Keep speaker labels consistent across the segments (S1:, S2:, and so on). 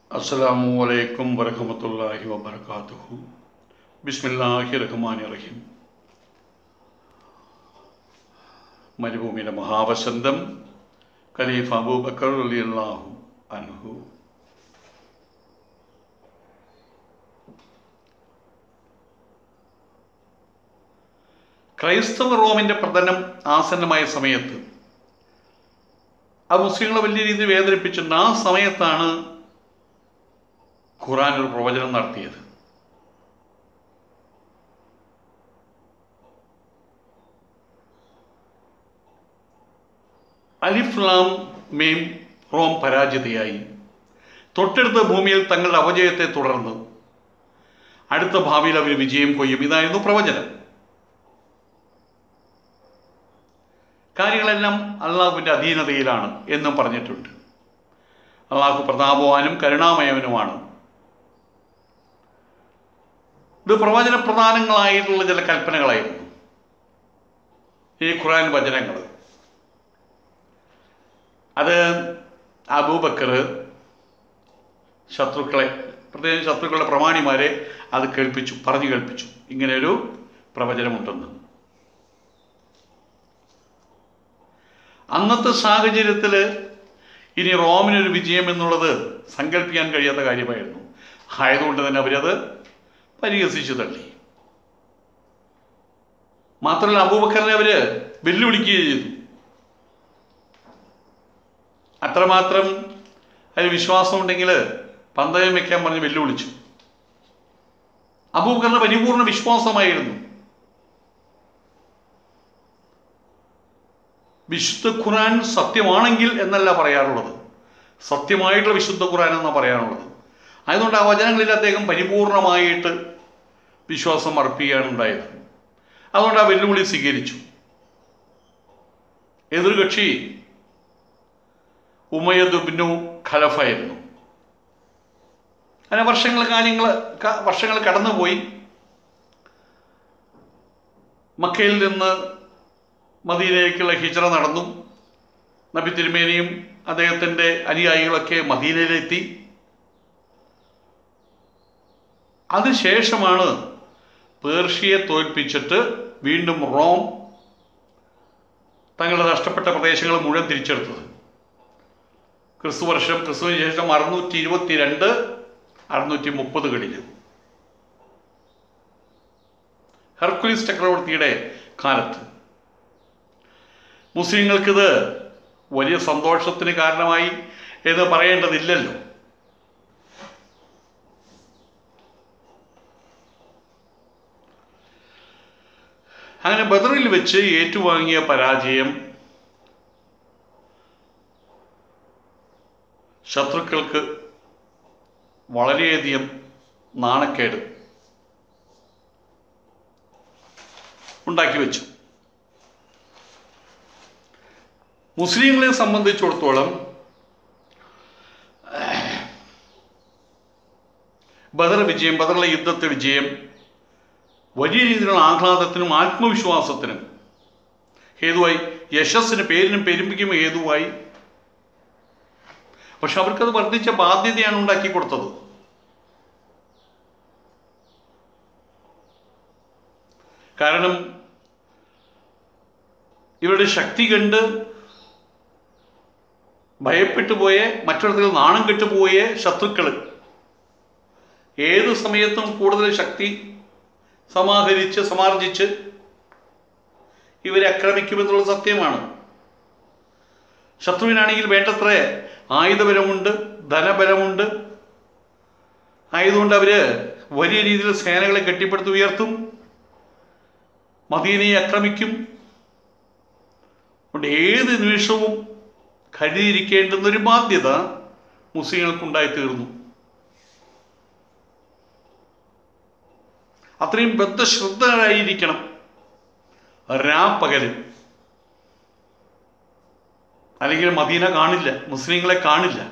S1: അസ്സലാമു അലൈക്കും വറഹമത്തല്ലാഹി വബർക്കാത്തുഹു ബിസ്മില്ലാഹി റഹ്മാനി റഹീം മരുഭൂമിയുടെ മഹാവസന്തം ഖലീഫ അബൂബക്കർ റളിയല്ലാഹു അൻഹു ക്രൈസ്തവ റോമിൻ്റെ പ്രധാനം ആസന്നമായ സമയത്ത് അത് മുസ്ലിങ്ങളെ വലിയ രീതിയിൽ വേദനിപ്പിച്ചിട്ടുണ്ട് ആ സമയത്താണ് ഖുറാൻ ഒരു പ്രവചനം നടത്തിയത് അലിഫ്ലാം മേം റോം പരാജിതയായി തൊട്ടടുത്ത ഭൂമിയിൽ തങ്ങളുടെ അപജയത്തെ തുടർന്ന് അടുത്ത ഭാവിയിൽ അവർ വിജയം കൊയ്യും ഇതായിരുന്നു പ്രവചനം കാര്യങ്ങളെല്ലാം അള്ളാഹുവിൻ്റെ അധീനതയിലാണ് എന്നും പറഞ്ഞിട്ടുണ്ട് അള്ളാഹു പ്രതാപവാനും കരുണാമയവനുമാണ് ഇത് പ്രവചന പ്രധാനങ്ങളായിട്ടുള്ള ചില കൽപ്പനകളായിരുന്നു ഈ ഖുറാൻ വചനങ്ങൾ അത് അബൂബക്കർ ശത്രുക്കളെ പ്രത്യേകിച്ച് ശത്രുക്കളുടെ പ്രമാണിമാരെ അത് കേൾപ്പിച്ചു പറഞ്ഞു കേൾപ്പിച്ചു ഇങ്ങനെ ഒരു പ്രവചനമുണ്ടെന്ന് അന്നത്തെ സാഹചര്യത്തിൽ ഇനി റോമിനൊരു വിജയം എന്നുള്ളത് സങ്കല്പിക്കാൻ കഴിയാത്ത കാര്യമായിരുന്നു ആയതുകൊണ്ട് തന്നെ അവരത് പരിഹസിച്ചു തള്ളി മാത്രമല്ല അബൂബക്കറിനെ അവര് വെല്ലുവിളിക്കുകയും ചെയ്തു അത്രമാത്രം അതിൽ വിശ്വാസമുണ്ടെങ്കിൽ പന്തയം വെക്കാൻ പറഞ്ഞ് വെല്ലുവിളിച്ചു അബൂബക്കറിന് പരിപൂർണ വിശ്വാസമായിരുന്നു വിശുദ്ധ ഖുറാൻ സത്യമാണെങ്കിൽ എന്നല്ല പറയാറുള്ളത് സത്യമായിട്ടുള്ള വിശുദ്ധ ഖുറാൻ എന്നാണ് പറയാനുള്ളത് അതുകൊണ്ട് ആ വചനങ്ങളിൽ അദ്ദേഹം പരിപൂർണമായിട്ട് വിശ്വാസം അർപ്പിക്കുകയാണ് ഉണ്ടായത് അതുകൊണ്ട് ആ വെല്ലുവിളി സ്വീകരിച്ചു എതിർകക്ഷി ഉമയദ് ബിനു ഖലഫായിരുന്നു അങ്ങനെ വർഷങ്ങൾ കാര്യങ്ങൾ വർഷങ്ങൾ കടന്നുപോയി മക്കയിൽ നിന്ന് മദീനയിലേക്കുള്ള ഹിജറ നടന്നു നബി തിരുമേനിയും അദ്ദേഹത്തിൻ്റെ അനുയായികളൊക്കെ മദീനയിലെത്തി അതിനുശേഷമാണ് പേർഷ്യയെ തോൽപ്പിച്ചിട്ട് വീണ്ടും റോം തങ്ങളുടെ നഷ്ടപ്പെട്ട പ്രദേശങ്ങൾ മുഴുവൻ തിരിച്ചെടുത്തത് ക്രിസ്തു വർഷം ക്രിസ്തുവിന് ശേഷം അറുന്നൂറ്റി ഇരുപത്തി രണ്ട് അറുന്നൂറ്റി മുപ്പതുകളിൽ ഹെർക്കുലിസ് ചക്രവർത്തിയുടെ കാലത്ത് മുസ്ലിങ്ങൾക്കിത് വലിയ സന്തോഷത്തിന് കാരണമായി എന്ന് പറയേണ്ടതില്ലല്ലോ അങ്ങനെ ബദറിൽ വെച്ച് ഏറ്റുവാങ്ങിയ പരാജയം ശത്രുക്കൾക്ക് വളരെയധികം നാണക്കേട് ഉണ്ടാക്കി വെച്ചു മുസ്ലിങ്ങളെ സംബന്ധിച്ചിടത്തോളം ബദർ വിജയം ബദറിലെ യുദ്ധത്തെ വിജയം വലിയ രീതിയിലുള്ള ആഹ്ലാദത്തിനും ആത്മവിശ്വാസത്തിനും ഹേതുവായി യശസ്സിന് പേരിനും പെരുമ്പിക്കും ഹേതുവായി പക്ഷെ അവർക്കത് വർദ്ധിച്ച ബാധ്യതയാണ് ഉണ്ടാക്കി കൊടുത്തത് കാരണം ഇവരുടെ ശക്തി കണ്ട് ഭയപ്പെട്ടു പോയ മറ്റൊരിടത്തിൽ നാണം കെട്ടുപോയ ശത്രുക്കൾ ഏത് സമയത്തും കൂടുതൽ ശക്തി സമാഹരിച്ച് സമാർജിച്ച് ഇവരെ ആക്രമിക്കുമെന്നുള്ള സത്യമാണ് ശത്രുവിനാണെങ്കിൽ വേണ്ടത്ര ആയുധബലമുണ്ട് ധനബലമുണ്ട് ആയതുകൊണ്ട് അവർ വലിയ രീതിയിൽ സേനകളെ കെട്ടിപ്പടുത്ത് ഉയർത്തും മദീനയെ ആക്രമിക്കും അതുകൊണ്ട് ഏത് നിമിഷവും കരുതിയിരിക്കേണ്ടുന്ന ഒരു ബാധ്യത മുസ്ലിങ്ങൾക്കുണ്ടായി തീർന്നു അത്രയും ബദ്ധശ്രദ്ധരായിരിക്കണം രാപ്പകല് അല്ലെങ്കിൽ മദീന കാണില്ല മുസ്ലിങ്ങളെ കാണില്ല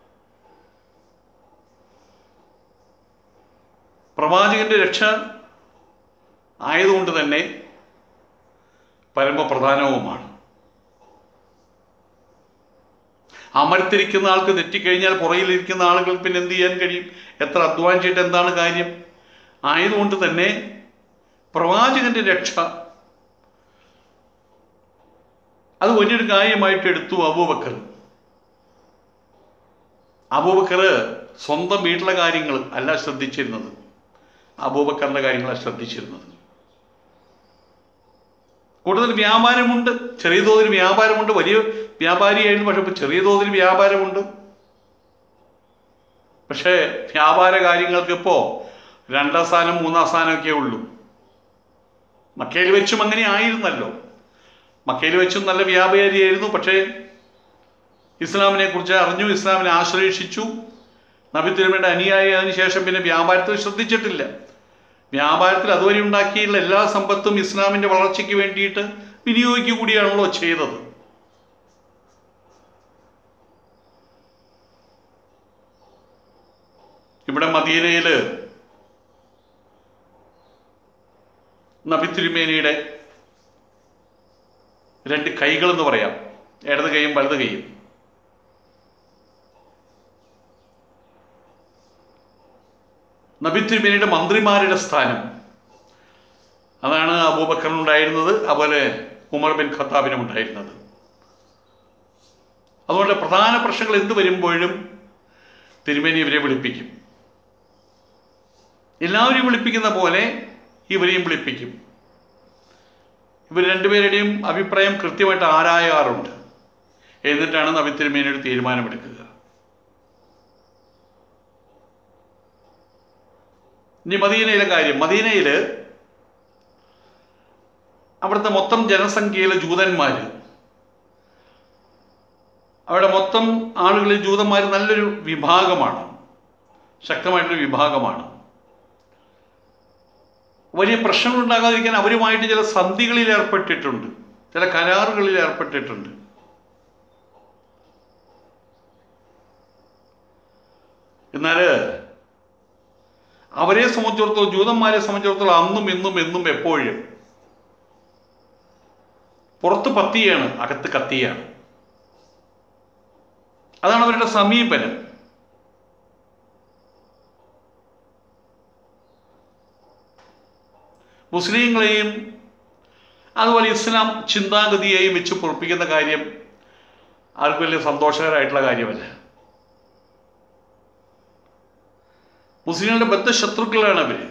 S1: പ്രവാചകന്റെ രക്ഷ ആയതുകൊണ്ട് തന്നെ പരമപ്രധാനവുമാണ് അമരത്തിരിക്കുന്ന ആൾക്ക് തെറ്റിക്കഴിഞ്ഞാൽ പുറകിലിരിക്കുന്ന ആളുകൾക്ക് പിന്നെ എന്ത് ചെയ്യാൻ കഴിയും എത്ര അധ്വാനിച്ചിട്ട് എന്താണ് കാര്യം ആയതുകൊണ്ട് തന്നെ പ്രവാചകന്റെ രക്ഷ അത് വലിയൊരു കാര്യമായിട്ട് എടുത്തു അബൂബക്കർ അബൂബക്കർ സ്വന്തം വീട്ടിലെ കാര്യങ്ങൾ അല്ല ശ്രദ്ധിച്ചിരുന്നത് അബൂബക്കറിന്റെ കാര്യങ്ങളാണ് ശ്രദ്ധിച്ചിരുന്നത് കൂടുതൽ വ്യാപാരമുണ്ട് ചെറിയ തോതിൽ വ്യാപാരമുണ്ട് വലിയ വ്യാപാരിയായിരുന്നു പക്ഷെ ഇപ്പൊ ചെറിയ തോതിൽ വ്യാപാരമുണ്ട് പക്ഷേ വ്യാപാര കാര്യങ്ങൾക്ക് ഇപ്പോൾ രണ്ടാം സ്ഥാനം മൂന്നാം സ്ഥാനമൊക്കെ ഉള്ളൂ മക്കയിൽ വെച്ചും അങ്ങനെ ആയിരുന്നല്ലോ മക്കയിൽ വെച്ചും നല്ല വ്യാപാരിയായിരുന്നു പക്ഷേ ഇസ്ലാമിനെ കുറിച്ച് അറിഞ്ഞു ഇസ്ലാമിനെ ആശ്ലേഷിച്ചു നബി തിരുമേണ്ട അനുയായി ശേഷം പിന്നെ വ്യാപാരത്തിൽ ശ്രദ്ധിച്ചിട്ടില്ല വ്യാപാരത്തിൽ അതുവരെ ഉണ്ടാക്കിയുള്ള എല്ലാ സമ്പത്തും ഇസ്ലാമിന്റെ വളർച്ചയ്ക്ക് വേണ്ടിയിട്ട് വിനിയോഗിക്കുക കൂടിയാണല്ലോ ചെയ്തത് ഇവിടെ മദീനയില് നബി തിരുമേനിയുടെ രണ്ട് കൈകൾ എന്ന് പറയാം ഇടത് കൈയും വലത് കൈയും നബി തിരുമേനിയുടെ മന്ത്രിമാരുടെ സ്ഥാനം അതാണ് അബൂബക്കറിനുണ്ടായിരുന്നത് അതുപോലെ ഉമർ ബിൻ ഖത്താബിനും ഉണ്ടായിരുന്നത് അതുകൊണ്ട് പ്രധാന പ്രശ്നങ്ങൾ എന്ത് വരുമ്പോഴും തിരുമേനി ഇവരെ വിളിപ്പിക്കും എല്ലാവരെയും വിളിപ്പിക്കുന്ന പോലെ ഇവരെയും വിളിപ്പിക്കും ഇവർ രണ്ടുപേരുടെയും അഭിപ്രായം കൃത്യമായിട്ട് ആരായാറുണ്ട് എന്നിട്ടാണ് നബി തിരുമേനിയുടെ തീരുമാനമെടുക്കുക ഇനി മദീനയിലെ കാര്യം മദീനയിൽ അവിടുത്തെ മൊത്തം ജനസംഖ്യയിലെ ജൂതന്മാർ അവിടെ മൊത്തം ആളുകളിൽ ജൂതന്മാർ നല്ലൊരു വിഭാഗമാണ് ശക്തമായിട്ടൊരു വിഭാഗമാണ് വലിയ പ്രശ്നങ്ങൾ ഉണ്ടാകാതിരിക്കാൻ അവരുമായിട്ട് ചില സന്ധികളിൽ ഏർപ്പെട്ടിട്ടുണ്ട് ചില കരാറുകളിൽ ഏർപ്പെട്ടിട്ടുണ്ട് എന്നാൽ അവരെ സംബന്ധിച്ചിടത്തോളം ജൂതന്മാരെ സംബന്ധിച്ചിടത്തോളം അന്നും ഇന്നും എന്നും എപ്പോഴും പുറത്ത് പത്തിയാണ് അകത്ത് കത്തിയാണ് അതാണ് അവരുടെ സമീപനം മുസ്ലിങ്ങളെയും അതുപോലെ ഇസ്ലാം ചിന്താഗതിയെയും വെച്ച് പൊറപ്പിക്കുന്ന കാര്യം ആർക്കും വലിയ സന്തോഷകരമായിട്ടുള്ള കാര്യമല്ല മുസ്ലിങ്ങളുടെ ബദ്ധ ശത്രുക്കളാണ് അവര്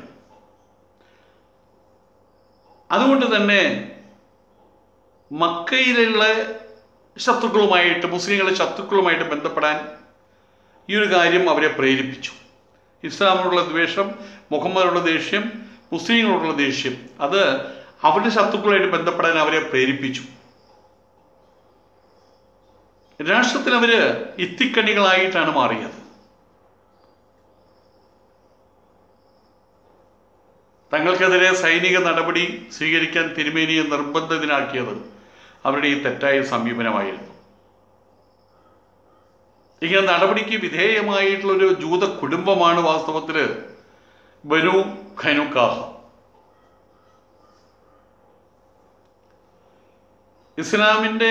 S1: അതുകൊണ്ട് തന്നെ മക്കയിലുള്ള ശത്രുക്കളുമായിട്ട് മുസ്ലിങ്ങളുടെ ശത്രുക്കളുമായിട്ട് ബന്ധപ്പെടാൻ ഈ ഒരു കാര്യം അവരെ പ്രേരിപ്പിച്ചു ഇസ്ലാമിനോടുള്ള ദ്വേഷം മുഹമ്മദിനുള്ള ദേഷ്യം മുസ്ലിങ്ങളോടുള്ള ദേഷ്യം അത് അവരുടെ ശത്രുക്കളുമായിട്ട് ബന്ധപ്പെടാൻ അവരെ പ്രേരിപ്പിച്ചു രാഷ്ട്രത്തിൽ അവര് ഇത്തിക്കണികളായിട്ടാണ് മാറിയത് തങ്ങൾക്കെതിരെ സൈനിക നടപടി സ്വീകരിക്കാൻ തിരുമേനിയെ നിർബന്ധിതനാക്കിയത് അവരുടെ ഈ തെറ്റായ സമീപനമായിരുന്നു ഇങ്ങനെ നടപടിക്ക് വിധേയമായിട്ടുള്ള ഒരു ജൂത കുടുംബമാണ് വാസ്തവത്തിൽ ബനു ഖനുക്കാഹ ഇസ്ലാമിൻ്റെ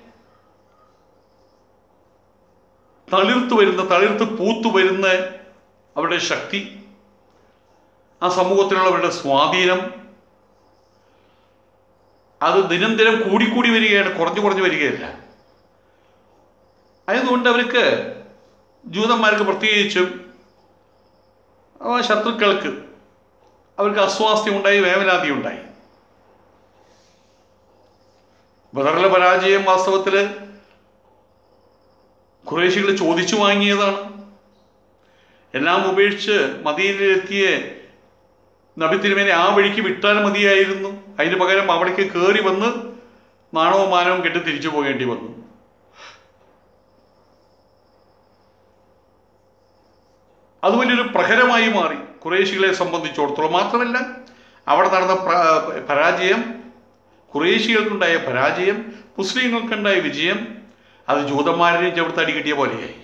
S1: തളിർത്ത് വരുന്ന തളിർത്ത് പൂത്തു വരുന്ന അവരുടെ ശക്തി ആ സമൂഹത്തിലുള്ളവരുടെ സ്വാധീനം അത് ദിനം ദിനം കൂടിക്കൂടി വരികയാണ് കുറഞ്ഞു കുറഞ്ഞു വരികയല്ല അതുകൊണ്ട് അവർക്ക് ജൂതന്മാർക്ക് പ്രത്യേകിച്ചും ആ ശത്രുക്കൾക്ക് അവർക്ക് അസ്വാസ്ഥ്യം ഉണ്ടായി വേവലാതി ഉണ്ടായി ബദറിലെ പരാജയം വാസ്തവത്തിൽ കുറേശികൾ ചോദിച്ചു വാങ്ങിയതാണ് എല്ലാം ഉപേക്ഷിച്ച് മദീനയിലെത്തിയ നബി തിരുമേനെ ആ വഴിക്ക് വിട്ടാൽ മതിയായിരുന്നു അതിന് പകരം അവിടേക്ക് കയറി വന്ന് നാണവും മാനവും കെട്ടി തിരിച്ചു പോകേണ്ടി വന്നു അത് വലിയൊരു പ്രഹരമായി മാറി കുറേശികളെ സംബന്ധിച്ചിടത്തോളം മാത്രമല്ല അവിടെ നടന്ന പ്ര- പരാജയം കുറേശികൾക്കുണ്ടായ പരാജയം മുസ്ലിങ്ങൾക്കുണ്ടായ വിജയം അത് ജൂതന്മാരെയും ചെറുത്തടി കിട്ടിയ പോലെയായി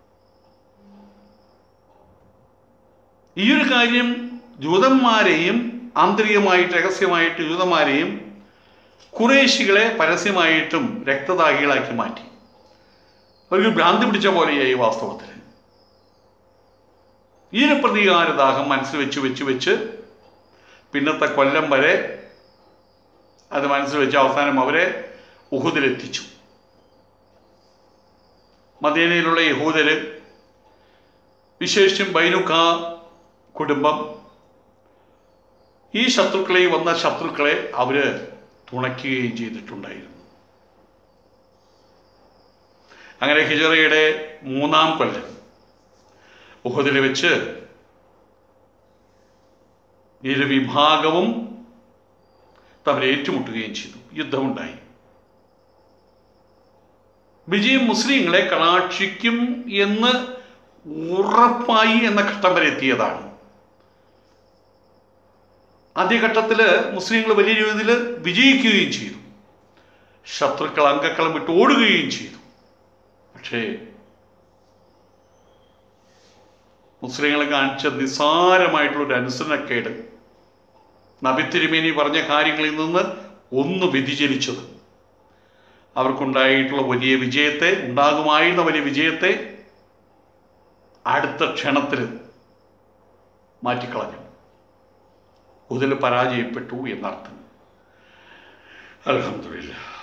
S1: ഈ ഒരു കാര്യം ജൂതന്മാരെയും ആന്തരികമായിട്ട് രഹസ്യമായിട്ട് ജൂതന്മാരെയും കുറേശികളെ പരസ്യമായിട്ടും രക്തദാഹികളാക്കി മാറ്റി അവർക്ക് ഭ്രാന്തി പിടിച്ച പോലെയായി വാസ്തവത്തിൽ ഇതിന് പ്രതികാരദാഹം മനസ്സിൽ വെച്ച് വെച്ച് വെച്ച് പിന്നത്തെ കൊല്ലം വരെ അത് മനസ്സിൽ വെച്ച് അവസാനം അവരെ ഉഹുദിലെത്തിച്ചു മദീനയിലുള്ള യഹൂദര് വിശേഷിച്ചും ബൈനുഖ കുടുംബം ഈ ശത്രുക്കളെ ഈ വന്ന ശത്രുക്കളെ അവര് തുണയ്ക്കുകയും ചെയ്തിട്ടുണ്ടായിരുന്നു അങ്ങനെ ഹിജറയുടെ മൂന്നാം കൊല്ലം ഉഹദിൽ വെച്ച് ഇരു വിഭാഗവും തമ്മിൽ ഏറ്റുമുട്ടുകയും ചെയ്തു യുദ്ധമുണ്ടായി വിജയം മുസ്ലിങ്ങളെ കടാക്ഷിക്കും എന്ന് ഉറപ്പായി എന്ന ഘട്ടം വരെ എത്തിയതാണ് ആദ്യഘട്ടത്തിൽ മുസ്ലിങ്ങൾ വലിയ രീതിയിൽ വിജയിക്കുകയും ചെയ്തു ശത്രുക്കൾ അംഗക്കളം വിട്ട് ഓടുകയും ചെയ്തു പക്ഷേ മുസ്ലിങ്ങൾ കാണിച്ച നിസ്സാരമായിട്ടുള്ള ഒരു അനുസരണക്കേട് നബി തിരുമേനി പറഞ്ഞ കാര്യങ്ങളിൽ നിന്ന് ഒന്ന് വ്യതിചലിച്ചത് അവർക്കുണ്ടായിട്ടുള്ള വലിയ വിജയത്തെ ഉണ്ടാകുമായിരുന്ന വലിയ വിജയത്തെ അടുത്ത ക്ഷണത്തിൽ മാറ്റിക്കളഞ്ഞു ഉതിൽ പരാജയപ്പെട്ടു എന്നർത്ഥം അലഹമില്ല